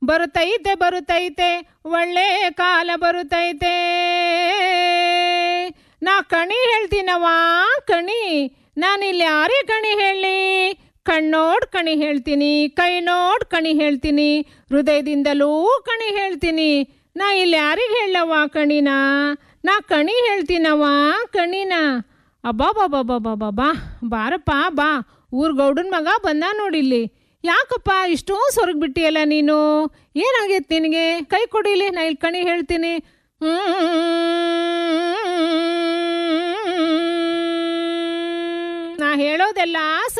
ಬರುತ್ತೈತೆ ಬರುತ್ತೈತೆ ಒಳ್ಳೆ ಕಾಲ ಬರುತ್ತೈತೆ ನಾ ಕಣಿ ಹೇಳ್ತೀನವ್ವ ಕಣಿ ನಾನಿಲ್ಲಿ ಯಾರೇ ಕಣಿ ಹೇಳಿ ಕಣ್ಣೋಡ್ ಕಣಿ ಹೇಳ್ತೀನಿ ಕೈ ನೋಡ್ ಕಣಿ ಹೇಳ್ತೀನಿ ಹೃದಯದಿಂದಲೂ ಕಣಿ ಹೇಳ್ತೀನಿ ನಾ ಇಲ್ಲಿ ಯಾರಿಗೆ ಹೇಳವ್ವ ಕಣಿನ ನಾ ಕಣಿ ಹೇಳ್ತೀನವ್ವ ಕಣಿನ ಅಬ್ಬಾ ಬಾಬಾ ಬಾಬಾ ಬಾಬಾ ಬಾರಪ್ಪ ಬಾ ಊರ್ ಗೌಡನ ಮಗ ಬಂದ ನೋಡಿಲ್ಲಿ ಯಾಕಪ್ಪ ಇಷ್ಟೊಂದು ಸೊರಗ್ ಬಿಟ್ಟಿಯಲ್ಲ ನೀನು ಏನಾಗೈತೆ ನಿನಗೆ ಕೈ ಕೊಡಿಲಿ ನಾ ಇಲ್ಲಿ ಕಣಿ ಹೇಳ್ತೀನಿ ನಾ ಹೇಳೋದೆಲ್ಲ ಸತ್ಯ